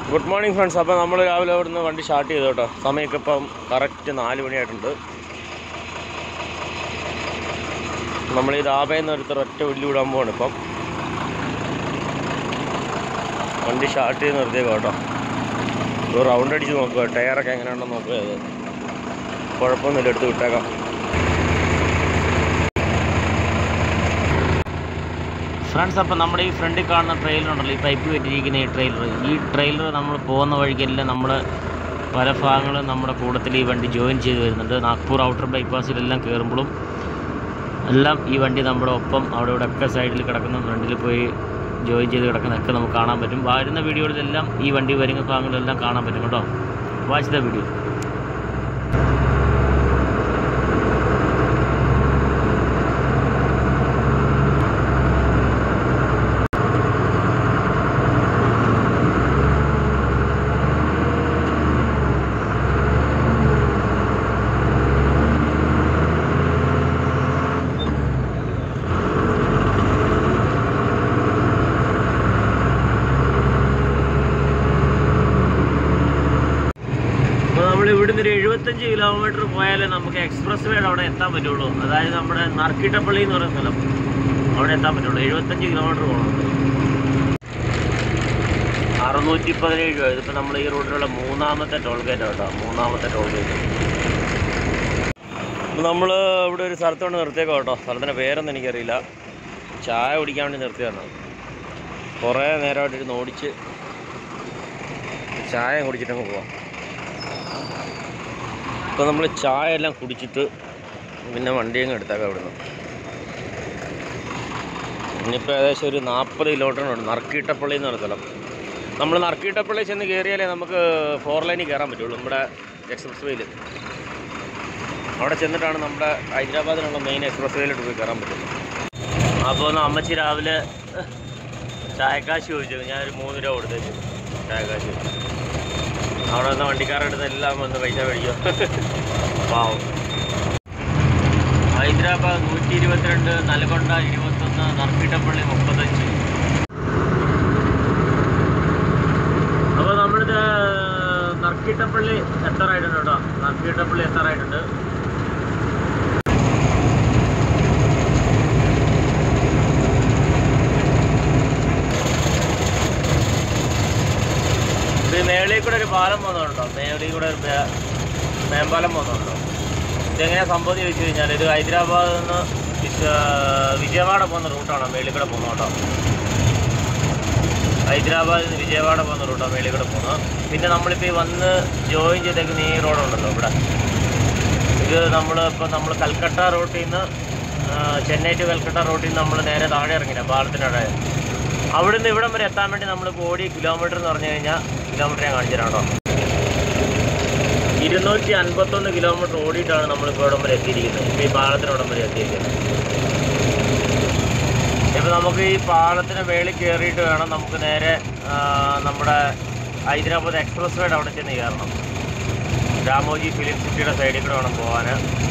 Good morning friends അപ്പോൾ നമ്മൾ രാവിലെ അവിടുന്ന് വണ്ടി സ്റ്റാർട്ട് ചെയ്തു കേട്ടോ സമയമൊക്കെ ഇപ്പം കറക്റ്റ് നാല് മണിയായിട്ടുണ്ട് നമ്മൾ ഈ ദാബയിൽ നിന്ന് ഒരുത്തർ ഒറ്റ ഉള്ളി വിടാൻ പോവാണ് ഇപ്പം വണ്ടി സ്റ്റാർട്ട് ചെയ്ത് നിർത്തിയേക്കാം കേട്ടോ ഒരു റൗണ്ട് അടിച്ച് നോക്കുക ടയറൊക്കെ എങ്ങനെയുണ്ടെന്ന് നോക്കുക അത് കുഴപ്പമൊന്നുമില്ല എടുത്ത് വിട്ടേക്കാം ഫ്രണ്ട്സ് അപ്പോൾ നമ്മുടെ ഈ ഫ്രണ്ടിൽ കാണുന്ന ട്രെയിലർ ഉണ്ടല്ലോ ഈ പൈപ്പ് കെട്ടിയിരിക്കുന്ന ഈ ട്രെയിലർ ഈ ട്രെയിലർ നമ്മൾ പോകുന്ന വഴിക്കെല്ലാം നമ്മൾ പല ഭാഗങ്ങളും നമ്മുടെ കൂട്ടത്തിൽ ഈ വണ്ടി ജോയിൻ ചെയ്ത് വരുന്നുണ്ട് നാഗ്പൂർ ഔട്ടർ ബൈപ്പാസിലെല്ലാം കയറുമ്പോഴും എല്ലാം ഈ വണ്ടി നമ്മുടെ ഒപ്പം അവിടെ ഇവിടെ ഒക്കെ സൈഡിൽ കിടക്കുന്ന ഫ്രണ്ടിൽ പോയി ജോയിൻ ചെയ്ത് കിടക്കുന്നതൊക്കെ നമുക്ക് കാണാൻ പറ്റും വരുന്ന വീഡിയോകളിലെല്ലാം ഈ വണ്ടി വരുന്ന ഭാഗങ്ങളിലെല്ലാം കാണാൻ പറ്റും കേട്ടോ വാച്ച് ദ വീഡിയോ അപ്പോൾ നമ്മൾ ഇവിടുന്ന് ഒരു എഴുപത്തഞ്ച് കിലോമീറ്റർ പോയാലേ നമുക്ക് എക്സ്പ്രസ് വേയുടെ അവിടെ എത്താൻ പറ്റുള്ളൂ അതായത് നമ്മുടെ നർക്കിട്ടപ്പള്ളി എന്ന് പറയുന്ന സ്ഥലം അവിടെ എത്താൻ പറ്റുള്ളൂ എഴുപത്തഞ്ച് കിലോമീറ്റർ പോകണം അറുന്നൂറ്റി പതിനേഴ് രൂപ ഇതിപ്പോൾ നമ്മൾ ഈ റൂട്ടിലുള്ള മൂന്നാമത്തെ ടോൾ ഗേറ്റ് കേട്ടോ മൂന്നാമത്തെ ടോൾ ഗേറ്റ് അപ്പോൾ നമ്മൾ ഇവിടെ ഒരു സ്ഥലത്തോണ്ട് നിർത്തിയേക്കോ കേട്ടോ സ്ഥലത്തിൻ്റെ പേരൊന്നും എനിക്കറിയില്ല ചായ കുടിക്കാൻ വേണ്ടി നിർത്തിയതാണ് കുറേ നേരമായിട്ട് ഇരുന്ന് ഓടിച്ച് ചായ കുടിച്ചിട്ടങ്ങ് പോവാം ഇപ്പോൾ നമ്മൾ ചായ എല്ലാം കുടിച്ചിട്ട് പിന്നെ വണ്ടി അങ്ങ് എടുത്തേക്കാം ഇവിടുന്ന് ഇനിയിപ്പോൾ ഏകദേശം ഒരു നാൽപ്പത് കിലോമീറ്റർ ഉണ്ട് നറുക്കീട്ടപ്പള്ളി എന്ന് പറഞ്ഞ സ്ഥലം നമ്മൾ നറുക്കീട്ടപ്പള്ളി ചെന്ന് കയറിയാലേ നമുക്ക് ഫോർ ലൈനിൽ കയറാൻ പറ്റുള്ളൂ നമ്മുടെ എക്സ്പ്രസ് വേയിൽ അവിടെ ചെന്നിട്ടാണ് നമ്മുടെ ഹൈദരാബാദിനുള്ള മെയിൻ എക്സ്പ്രസ് വേയിലോട്ട് പോയി കയറാൻ പറ്റുള്ളൂ അപ്പോൾ ഒന്ന് അമ്മച്ചി രാവിലെ ചായക്കാശ് ചോദിച്ചു ഞാനൊരു മൂന്ന് രൂപ കൊടുത്തേച്ചു ചായക്കാശ് അവിടെ വന്ന വണ്ടിക്കാരുടെ അടുത്ത് എല്ലാം വന്ന് പൈസ മേടിക്കും പാവം ഹൈദരാബാദ് നൂറ്റി ഇരുപത്തിരണ്ട് നൽകൊണ്ട ഇരുപത്തൊന്ന് നർക്കിട്ടപ്പള്ളി മുപ്പത്തഞ്ച് അപ്പോൾ നമ്മളിത് നർക്കിട്ടപ്പള്ളി എത്താറായിട്ടുണ്ട് കേട്ടോ നർക്കിട്ടപ്പള്ളി എത്താറായിട്ടുണ്ട് ഇത് മേളിൽ കൂടെ ഒരു പാലം പോകുന്നുണ്ടോ മേളിൽ കൂടെ ഒരു മേ- മേമ്പാലം പോകുന്നുണ്ടോ ഇതെങ്ങനെയാണ് സംഭവം എന്ന് ചോദിച്ചു കഴിഞ്ഞാൽ ഇത് ഹൈദരാബാദിൽ നിന്ന് വിശ- വിജയവാഡ പോകുന്ന റൂട്ടാണ് മേളിൽ കൂടെ പോകുന്നത് കേട്ടോ ഹൈദരാബാദിൽ നിന്ന് വിജയവാഡ പോകുന്ന റൂട്ടാണ് മേളിൽ കൂടെ പോകുന്നത് പിന്നെ നമ്മളിപ്പോൾ ഈ വന്ന് ജോയിൻ ചെയ്തേക്കുന്ന ഈ റോഡുണ്ടല്ലോ ഇവിടെ ഇത് നമ്മൾ ഇപ്പോൾ നമ്മൾ കൽക്കട്ട റൂട്ടിൽ നിന്ന് ആ, ചെന്നൈ ടു കൽക്കട്ട റൂട്ടിൽ നിന്ന് നമ്മൾ നേരെ താഴെ ഇറങ്ങില്ല പാലത്തിനടെ അവിടുന്ന് ഇവിടം വരെ എത്താൻ വേണ്ടി നമ്മൾ ഓടി കിലോമീറ്റർ എന്ന് പറഞ്ഞു കഴിഞ്ഞാൽ കിലോമീറ്റർ ഞാൻ കാണിച്ചു തരാം കേട്ടോ ഇരുന്നൂറ്റി അൻപത്തൊന്ന് കിലോമീറ്റർ ഓടിയിട്ടാണ് നമ്മളിപ്പോൾ ഇവിടം വരെ എത്തിയിരിക്കുന്നത് ഇപ്പോൾ ഈ പാലത്തിനോടം വരെ എത്തിയിരിക്കുന്നത് ഇപ്പോൾ നമുക്ക് ഈ പാലത്തിന് മേളിൽ കയറിയിട്ട് വേണം നമുക്ക് നേരെ ആ, നമ്മുടെ ഹൈദരാബാദ് എക്സ്പ്രസ് വേയുടെ അവിടെ ചെന്ന് കയറണം രാമോജി ഫിലിം സിറ്റിയുടെ സൈഡിൽ കൂടെ വേണം പോകാൻ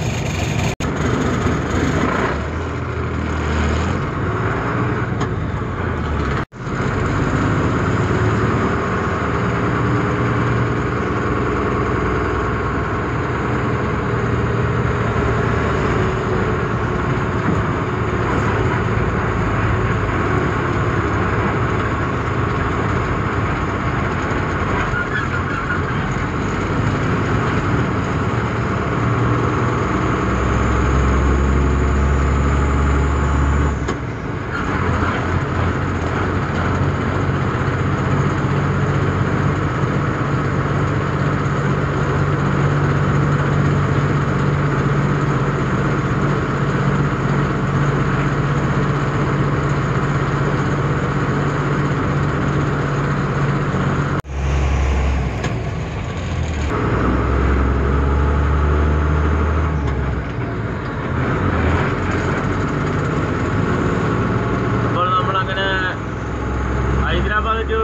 അപ്പോൾ നമ്മളങ്ങനെ ഹൈദരാബാദ് ടു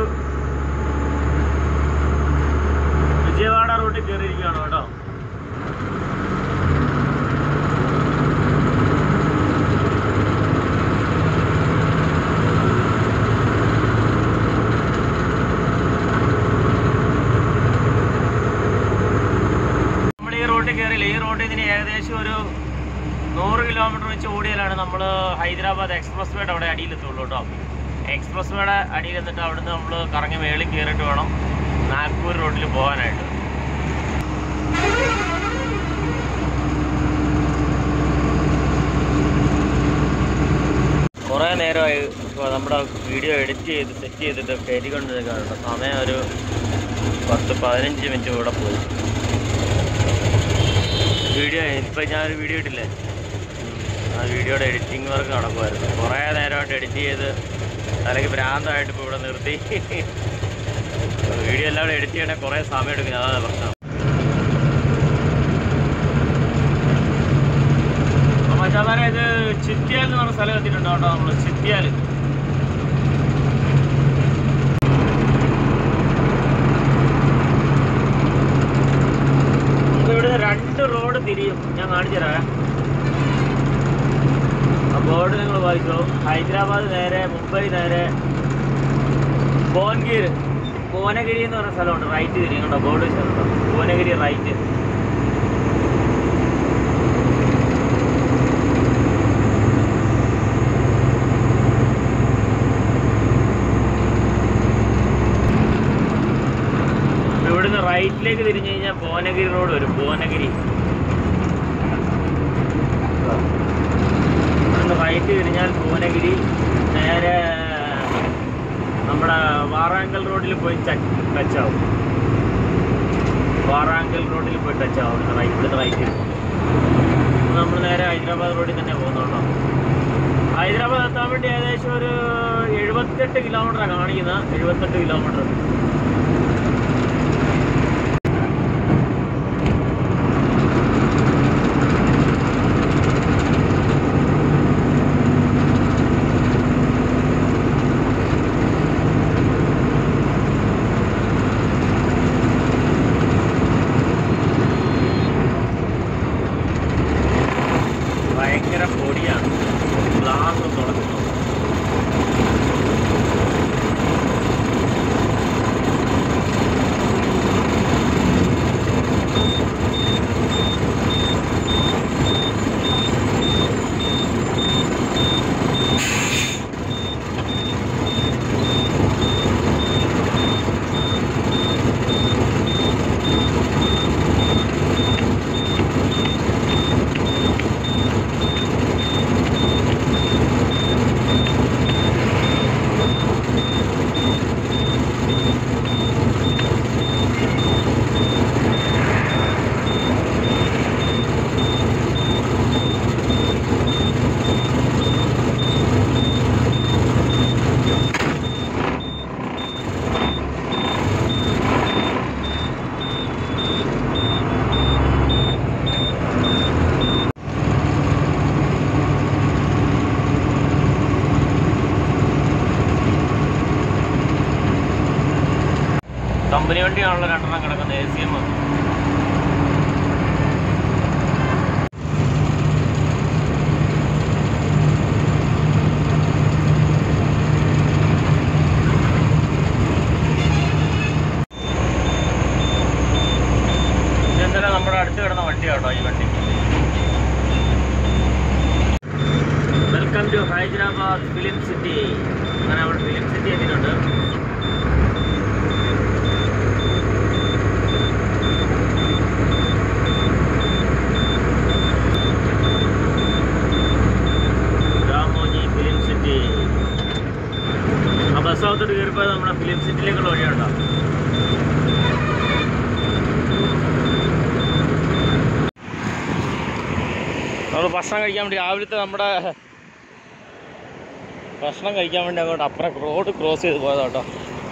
വിജയവാഡ റൂട്ടിൽ കയറിയിരിക്കുകയാണ് കേട്ടോ ഏകദേശം ഒരു നൂറ് കിലോമീറ്റർ വെച്ച് ഓടിയാലാണ് നമ്മൾ ഹൈദരാബാദ് എക്സ്പ്രസ് വേയുടെ അവിടെ അടിയിലെത്തുള്ളൂ കേട്ടോ എക്സ്പ്രസ് വേയുടെ അടിയിൽ എന്നിട്ട് അവിടുന്ന് നമ്മൾ കറങ്ങി മേളിൽ കയറിയിട്ട് വേണം നാഗ്പൂർ റോഡിൽ പോകാനായിട്ട് കുറേ നേരമായി ഇപ്പോൾ നമ്മുടെ വീഡിയോ എഡിറ്റ് ചെയ്ത് സെറ്റ് ചെയ്തിട്ട് കയറ്റിക്കൊണ്ട് നിൽക്കാറുണ്ട് സമയം ഒരു പത്ത് പതിനഞ്ച് മിനിറ്റ് കൂടെ പോയി വീഡിയോ ഇപ്പം ഞാനൊരു വീഡിയോ ഇട്ടില്ലേ ആ വീഡിയോയുടെ എഡിറ്റിംഗ് വർക്ക് നടക്കുമായിരുന്നു കുറേ നേരമായിട്ട് എഡിറ്റ് ചെയ്ത് അല്ലെങ്കിൽ ഭ്രാന്തമായിട്ട് ഇപ്പോൾ ഇവിടെ നിർത്തി വീഡിയോ എല്ലാം എഡിറ്റ് ചെയ്യണേ കുറേ സമയം എടുക്കും അതാണ് പ്രശ്നം മച്ചാമാരെ ഇത് ചിറ്റിയാൽ എന്ന് പറഞ്ഞ സ്ഥലം എത്തിയിട്ടുണ്ടോ കേട്ടോ നമ്മൾ ചിറ്റിയാൽ ഇവിടെ രണ്ട് റോഡ് തിരിയും ഞാൻ കാണിച്ചു തരാം ആ ബോർഡ് നിങ്ങൾ വായിച്ചോ ഹൈദരാബാദ് നേരെ മുംബൈ നേരെ ഭുവൻഗീർ ഭുവനഗിരി എന്ന് പറഞ്ഞ സ്ഥലമുണ്ട് റൈറ്റ് തിരിയും കണ്ടോ ബോർഡ് വെച്ചിട്ടുണ്ടോ ഭുവനഗിരി റൈറ്റ് ഇവിടുന്ന് റൈറ്റിലേക്ക് തിരിഞ്ഞു കഴിഞ്ഞാൽ ഭുവനഗിരി റോഡ് വരും ഭുവനഗിരി ഇവിടുന്ന് റൈറ്റ് തിരിഞ്ഞാൽ ഭുവനഗിരി നേരെ നമ്മുടെ വാറാങ്കൽ റോഡിൽ പോയി ടച്ച് ആവും വാറാങ്കൽ റോഡിൽ പോയി ടച്ച് ആവും ഇവിടുന്ന് റൈറ്റ് ഇവിടുന്ന് റൈറ്റ് തിരിഞ്ഞു നമ്മൾ നേരെ ഹൈദരാബാദ് റോഡിൽ തന്നെ പോകുന്നുണ്ടോ ഹൈദരാബാദ് എത്താൻ വേണ്ടി ഏകദേശം ഒരു എഴുപത്തെട്ട് കിലോമീറ്ററാണ് കാണിക്കുന്നത് എഴുപത്തെട്ട് കിലോമീറ്റർ ഭയങ്കര പൊടിയാണ് ഗ്ലാസ് തുടങ്ങുന്നു കമ്പനി വണ്ടിയാണല്ലോ രണ്ടെണ്ണം കിടക്കുന്നത് എ സി എം ഇതെന്തായാലും നമ്മുടെ അടുത്ത് കിടന്ന വണ്ടിയാട്ടോ ഈ വണ്ടി welcome to Hyderabad film city അങ്ങനെ നമ്മൾ ഫിലിം സിറ്റി എത്തിയിട്ടുണ്ട് രാമോജി ഫിലിം സിറ്റി ആ ബസ്സകത്തോട്ട് കയറിപ്പോയത് നമ്മുടെ ഫിലിം സിറ്റിയിലേക്കുള്ള വഴിയുണ്ടോ നമ്മൾ ഭക്ഷണം കഴിക്കാൻ വേണ്ടി രാവിലത്തെ നമ്മുടെ ഭക്ഷണം കഴിക്കാൻ വേണ്ടി അങ്ങോട്ട് അപ്പുറം റോഡ് ക്രോസ് ചെയ്ത് പോയതാ കേട്ടോ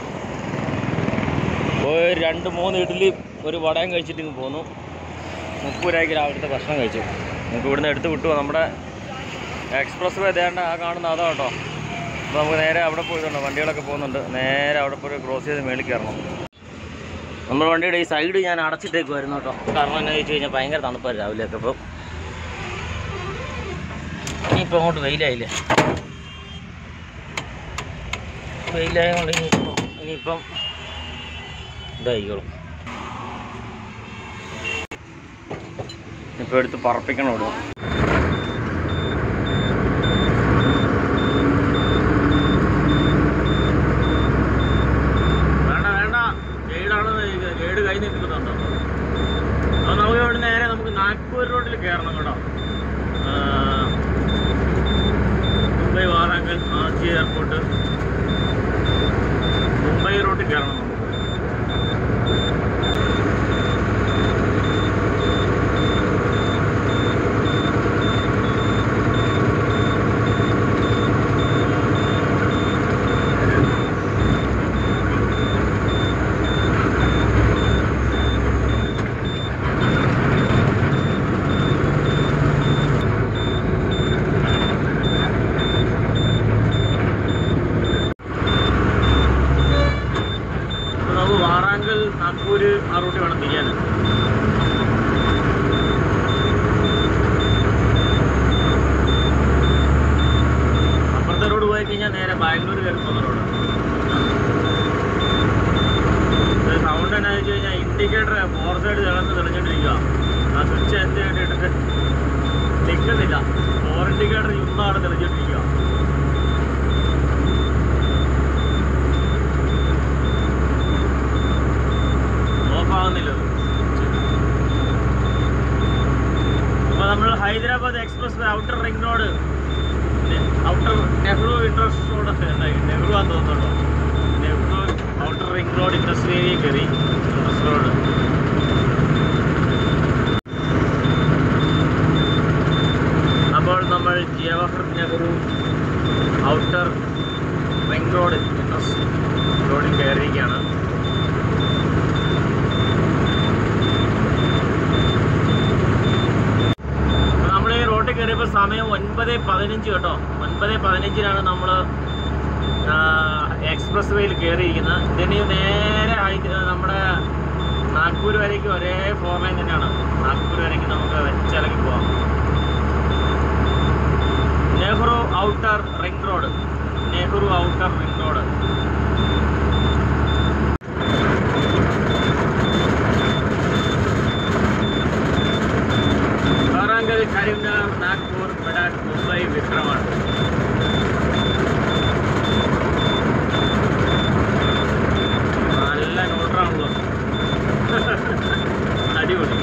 പോയി ഒരു രണ്ട് മൂന്ന് ഇഡ്ഡലി ഒരു വടയും കഴിച്ചിട്ട് ഇങ്ങ് പോന്നു മുപ്പത് രൂപയ്ക്ക് രാവിലത്തെ ഭക്ഷണം കഴിച്ചു നമുക്ക് ഇവിടുന്ന് എടുത്ത് വിട്ടു നമ്മുടെ എക്സ്പ്രസ് വേ ദേണ്ട ആ കാണുന്ന അതാ കേട്ടോ അപ്പോൾ നമുക്ക് നേരെ അവിടെ പോയതുണ്ട് വണ്ടികളൊക്കെ പോകുന്നുണ്ട് നേരെ അവിടെ പോയി ക്രോസ് ചെയ്ത് മേളിൽ കയറണം നമ്മുടെ വണ്ടിയുടെ ഈ സൈഡ് ഞാൻ അടച്ചിട്ടേക്കുമായിരുന്നു കേട്ടോ കാരണം എന്നാ ചോദിച്ചു കഴിഞ്ഞാൽ ഭയങ്കര തണുപ്പായിരുന്നു രാവിലെയൊക്കെ അപ്പോൾ ഇനിയിപ്പോൾ അങ്ങോട്ട് വെയിലായില്ലേ വെയിലായ കൊണ്ട് ഇനിയിപ്പം ഇനിയിപ്പം ഇതായിക്കോളും ഇനി ഇപ്പോൾ എടുത്ത് പറപ്പിക്കണം ഇവിടെ വേണ്ട വേണ്ട ഗൈഡാണ് ഗൈഡ് കൈ നിൽക്കുന്നുണ്ടോ അപ്പോൾ നമുക്ക് ഇവിടെ നേരെ നമുക്ക് നാഗ്പൂർ റോഡിൽ കയറണം കേട്ടോ ആ, മുംബൈ വാറാങ്കൽ ആജി എയർപോർട്ട് മുംബൈ റോഡിൽ കയറണം നമുക്ക് അപ്പോൾ നമുക്ക് വാറാങ്കൽ നാഗ്പൂർ ആ റൂട്ടിൽ വേണം തിരിയാൻ അപ്പുറത്തെ റോഡ് പോയി കഴിഞ്ഞാൽ നേരെ ബാംഗ്ലൂർ കയറി പോകുന്ന റോഡ് സൗണ്ട് എന്നാ വെച്ച് കഴിഞ്ഞാൽ ഇൻഡിക്കേറ്റർ ഫോർ സൈഡ് തിളന്ന് തെളിഞ്ഞോണ്ടിരിക്കുക ആ സ്വിച്ച് എന്ത് വേണ്ടിയിട്ട് നിൽക്കുന്നില്ല ഫോർ ഇൻഡിക്കേറ്റർ യുദ്ധമാണ് തെളിഞ്ഞോണ്ടിരിക്കുക ഓഫ് ആവുന്നില്ല അപ്പോൾ നമ്മൾ Hyderabad express outer ring road outer Nehru interest road Nehru ആണെന്ന് തോന്നുന്നുണ്ടോ Nehru outer ring road industry area കയറി ഇൻഡസ്ട്രി റോഡ് അപ്പോൾ നമ്മൾ Jawahar Nehru outer ring road industry റോഡിൽ കയറിയിരിക്കുകയാണ് നമ്മൾ ഈ റോഡിൽ കയറിയപ്പോൾ സമയം ഒൻപത് പതിനഞ്ച് കേട്ടോ ഒൻപത് പതിനഞ്ചിനാണ് നമ്മൾ എക്സ്പ്രസ് വേയിൽ കയറിയിരിക്കുന്നത് ഇതിന് നേരെ ഹൈദ- നമ്മുടെ നാഗ്പൂർ വരേക്ക് ഒരേ ഫോർ ലൈൻ തന്നെയാണ് നാഗ്പൂർ വരേക്ക് നമുക്ക് വെച്ചിറങ്ങി പോവാം Nehru outer ring road Nehru outer ring road Warangal Karimnagar Nagpur ബഡാക് മുംബൈ വിക്രമാണ് നല്ല നോട്ടറാണല്ലോ അടിപൊളി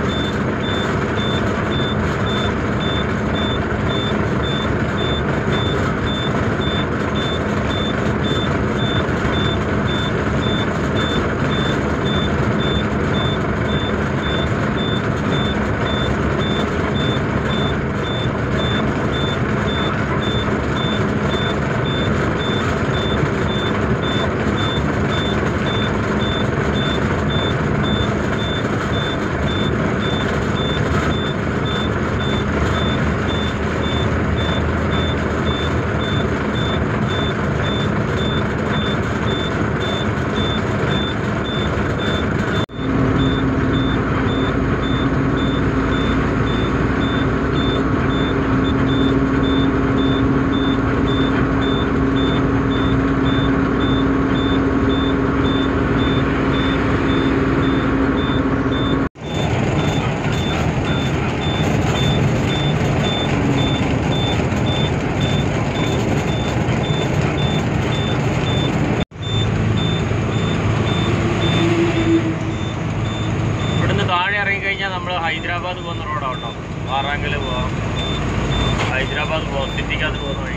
ഇവിടുന്ന് താഴെ ഇറങ്ങിക്കഴിഞ്ഞാൽ നമ്മൾ ഹൈദരാബാദ് പോകുന്ന റോഡാണ് കേട്ടോ വാറാങ്കൽ പോവാം ഹൈദരാബാദ് പോവാം സിറ്റിക്കകത്ത് പോകുന്ന വഴി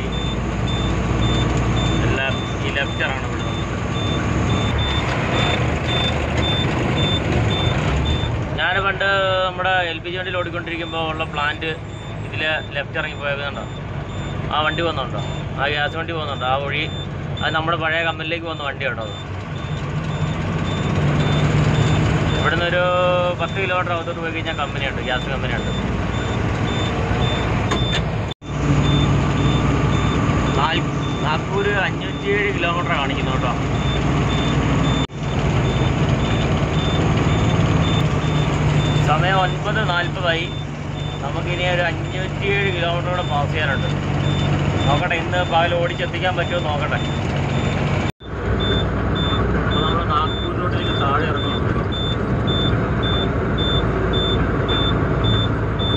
എല്ലാം ഈ ലെഫ്റ്റാണ് ഇവിടുന്ന് ഞാൻ പണ്ട് നമ്മുടെ എൽ പി ജി വണ്ടിയിൽ ഓടിക്കൊണ്ടിരിക്കുമ്പോൾ ഉള്ള പ്ലാന്റ് ഇതിൽ ലെഫ്റ്റ് ഇറങ്ങി പോയതുണ്ടോ ആ വണ്ടി പോകുന്നുണ്ടോ ആ ഗ്യാസ് വണ്ടി പോകുന്നുണ്ടോ ആ വഴി അത് നമ്മുടെ പഴയ കമ്പനിയിലേക്ക് പോകുന്ന വണ്ടിയാണോ അത് ഇവിടുന്ന് ഒരു പത്ത് കിലോമീറ്റർ അകത്തോട്ട് പോയി കഴിഞ്ഞാൽ കമ്പനിയുണ്ട് ഗ്യാസ് കമ്പനിയുണ്ട് നാല്- നാഗ്പൂർ അഞ്ഞൂറ്റി ഏഴ് കിലോമീറ്റർ കാണിക്കുന്നു കേട്ടോ സമയം ഒൻപത് നാൽപ്പതായി നമുക്കിനി ഒരു അഞ്ഞൂറ്റിയേഴ് കിലോമീറ്റർ കൂടെ പാസ് ചെയ്യാനുണ്ട് നോക്കട്ടെ ഇന്ന് പകൽ ഓടിച്ചെത്തിക്കാൻ പറ്റുമോ എന്ന് നോക്കട്ടെ അപ്പോൾ നമ്മൾ നാഗ്പൂർ റോഡിലേക്ക് താഴെ ഇറങ്ങുന്നു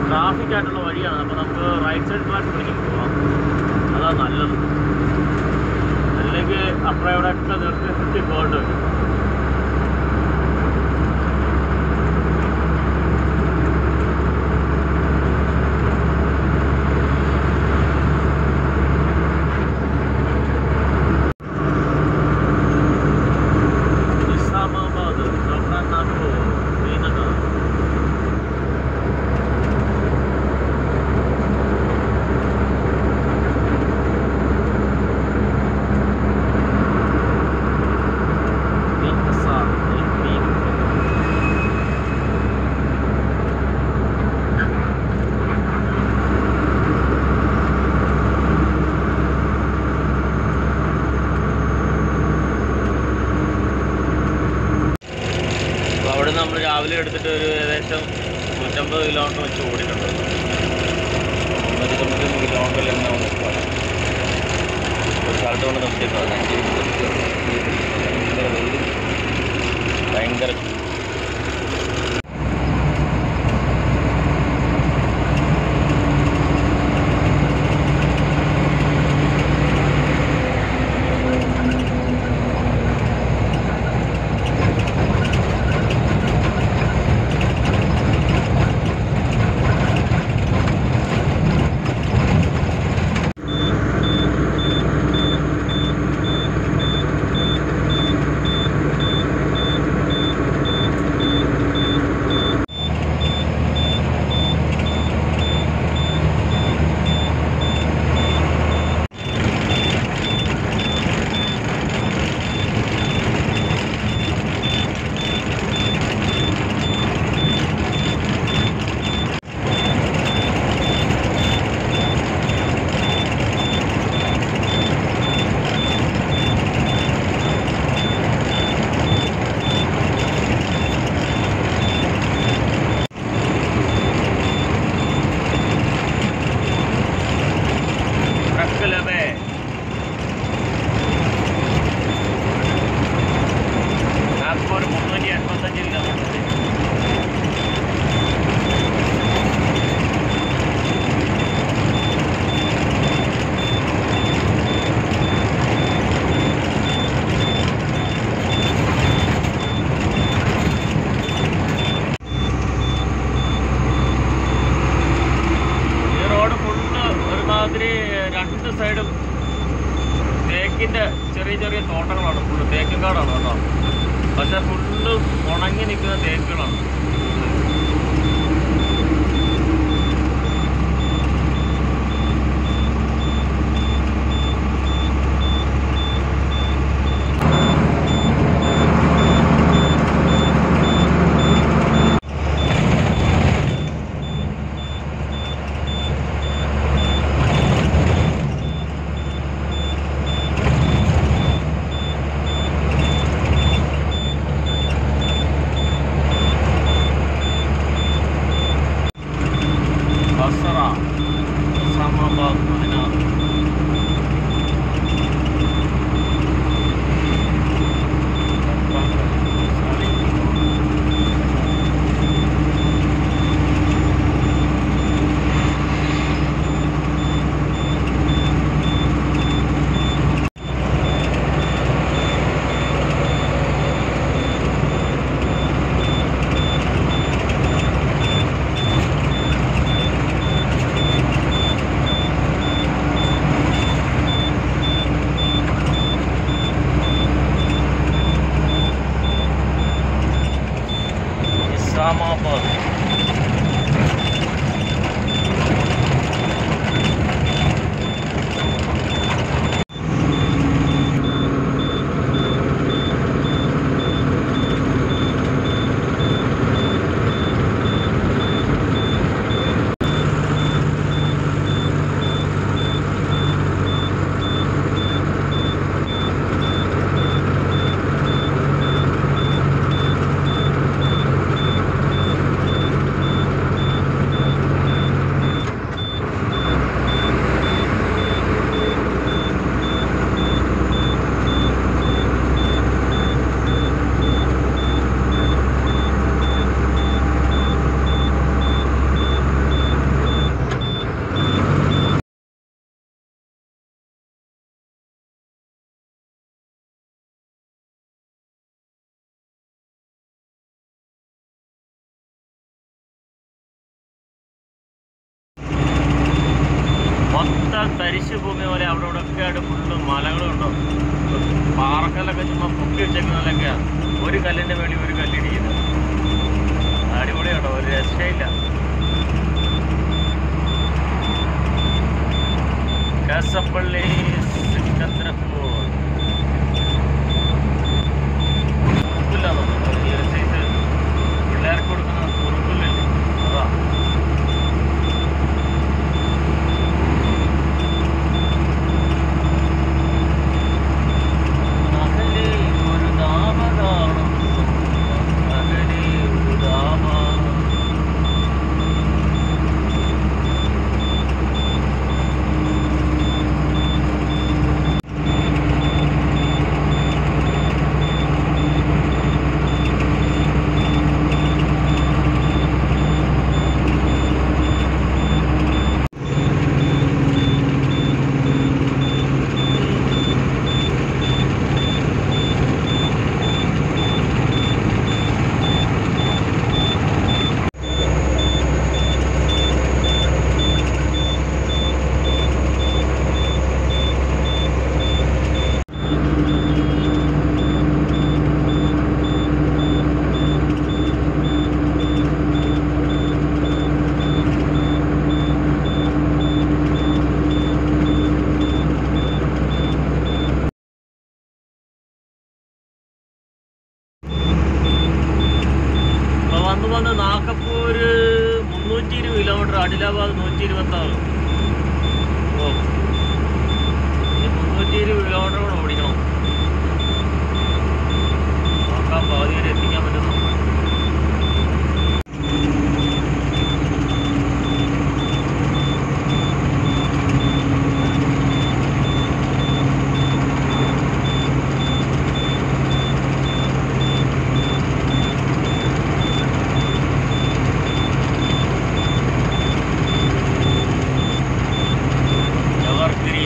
ട്രാഫിക് ആയിട്ടുള്ള വഴിയാണ് അപ്പോൾ നമുക്ക് റൈറ്റ് സൈഡ് ട്രാക്ക് പിടിക്കും പോവാം അതാ നല്ലത് അല്ലെങ്കിൽ അപ്പുറം ഇവിടെ ഒക്കെ നിർത്തി നിർത്തി പോകേണ്ടി വരും നിസാമാബാദ് ജോഹ്റാൻനാഥ് ശ്രീനഗർ Intisar, Ilmin. അപ്പോൾ അവിടെ നമ്മൾ രാവിലെ എടുത്തിട്ട് ഒരു ഏകദേശം നൂറ്റമ്പത് കിലോമീറ്റർ വെച്ച് ഓടിയിട്ടുണ്ട് മുന്നൂറ്റി തൊണ്ണൂറ്റി കിലോമീറ്ററിൽ തന്നെ നിൽക്കുക ഒരു സ്ഥലത്ത് കൊണ്ട് നിർത്തിയിട്ടുണ്ട് ഭയങ്കര വെയിൽ ഭയങ്കര ചൂട്. ട്രക്കിലവേ നാഗ്പൂർ മുന്നൂറ്റി എൺപത്തഞ്ച് കിലോമീറ്റർ ഈ റോഡ് ഫുള്ള് ഒരുമാതിരി രണ്ട് സൈഡും തേക്കിൻ്റെ ചെറിയ ചെറിയ തോട്ടങ്ങളാണ് ഫുള്ള് തേക്കും കാടാണ് കേട്ടോ പക്ഷെ ഫുള്ള് ഉണങ്ങി നിൽക്കുന്ന തേക്കുകളാണ് ബസറ ഇസ്ലാമാബാദ് വയനാട് ഇസ്ലാമാബാദ് തരിശ് ഭൂമി പോലെ അവിടെ ഇവിടെ ഒക്കെ ആയിട്ട് ഫുള്ള് മലകളുണ്ടോ പാറക്കല്ലൊക്കെ ചുമ്മാ പൊക്കി വെച്ചേക്കുന്നതൊക്കെയാ ഒരു കല്ലിന്റെ മേളിൽ ഒരു കല്ലിടിക്കുന്നത് അടിപൊളിയാട്ടോ ഒരു രക്ഷയില്ല കാസപ്പള്ളി സിക്കന്ദ്രപൂർ കുറുപ്പില്ലാന്നോ പിള്ളേർക്ക് കൊടുക്കുന്ന കുറുപ്പില്ലേ അതാ അകലെ ഒരു ദാമ കാണുന്നു അകലെ ഒരു ദാമ അപ്പൊ വന്ന് വന്ന് നാക്കപ്പൂര് മുന്നൂറ്റി ഇരുപത് കിലോമീറ്റർ അഡിലാബാദ് നൂറ്റി ഇരുപത്തി ആറ് ഓ ഇനി മുന്നൂറ്റി ഇരുപത് കിലോമീറ്റർ കൂടെ ഓടിക്കണം നോക്കാം പാതി വരെ എത്തിക്കാൻ പറ്റുന്നു ജവർഗിരി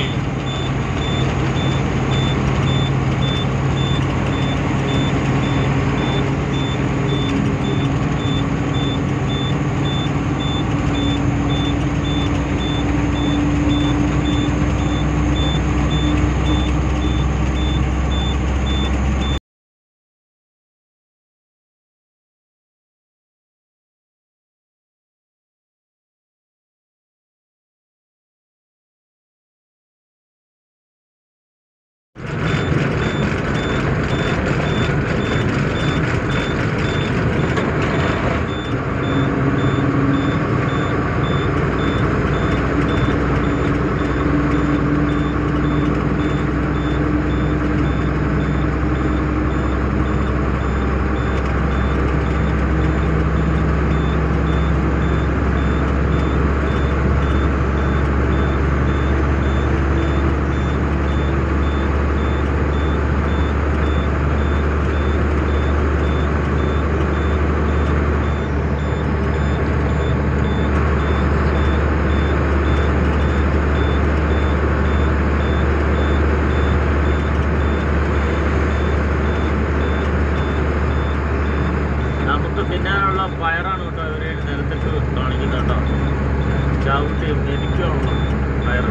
നമുക്ക് തിന്നാനുള്ള പയറാണ് കേട്ടോ ഇവര് നിരത്തിട്ട് കാണിക്കുന്നത് കേട്ടോ ചവിട്ടി മെതിക്കാനുള്ള പയർ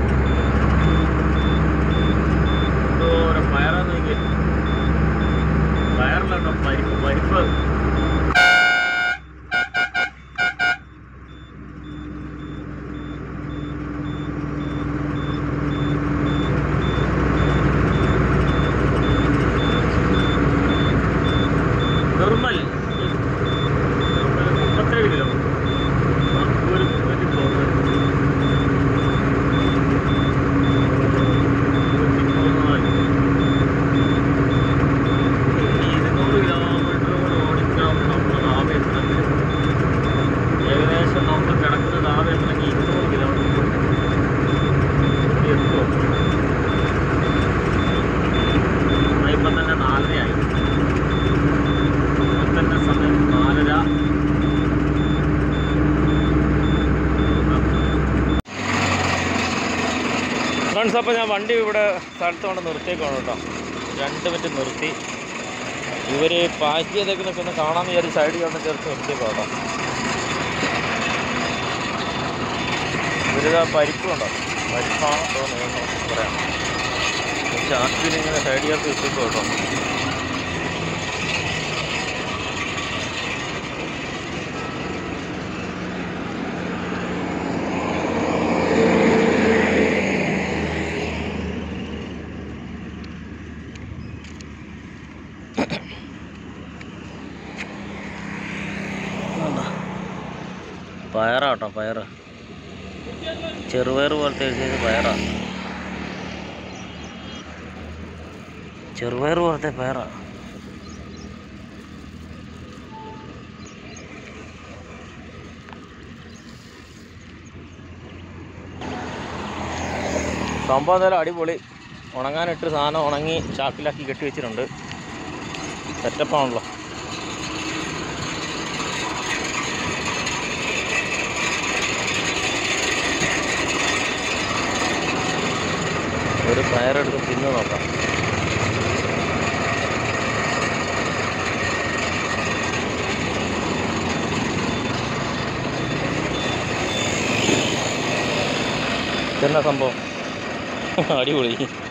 എന്തോരം പയറാന്ന് നോക്കി പയറിലുണ്ടോ പരിപ്പ് പരിപ്പ് നിർമ്മൽ നിർമ്മൽ മുപ്പത്തേഴ് കിലോ നാഗ്പൂർ മുന്നൂറ്റി പതിനാല് മുന്നൂറ്റി പതിനാല് ഇനി ഇരുന്നൂറ് കിലോമീറ്റർ കൂടെ ഓടിക്കണം നമ്മൾ ആവേശത്തിൽ ഏകദേശം നമ്മൾ കിടക്കുന്നത് ആവേശത്തിലേക്ക് ഇരുന്നൂറ് കിലോമീറ്റർ എത്തുമോ ഇപ്പം തന്നെ നാലരയായി ഇപ്പം തന്നെ സമയം നാലര ഫ്രണ്ട്സ് അപ്പോൾ ഞാൻ വണ്ടി ഇവിടെ സ്ഥലത്ത് കൊണ്ട് നിർത്തിയേക്കാണ് കേട്ടോ രണ്ട് മിനിറ്റ് നിർത്തി ഇവർ പാക്ക് ചെയ്തേക്കുന്നൊക്കെ ഒന്ന് കാണാമെന്ന് വിചാരിച്ച് സൈഡിൽ കൊണ്ട് ചേർത്ത് നിർത്തിയേക്കാം കേട്ടോ ഇവരിതാ പരിപ്പുണ്ടോ പരിപ്പാണോ തോന്നുന്നു പറയാം ചാക്കിൽ ഇങ്ങനെ സൈഡിലേക്ക് വെച്ചേക്കും കേട്ടോ പയറാട്ടോ പയറ് ചെറുപയർ പോലത്തെ എഴുതിയത് പയറാ ചെറുപയർ പോലത്തെ പയറാ സംഭവം എന്തായാലും അടിപൊളി ഉണങ്ങാനിട്ട് സാധനം ഉണങ്ങി ചാക്കിലാക്കി കെട്ടി വെച്ചിട്ടുണ്ട് സെറ്റപ്പാണല്ലോ ഒരു പയറെടുത്ത് തിന്നു നോക്കാം ഇതെന്നാ സംഭവം അടിപൊളി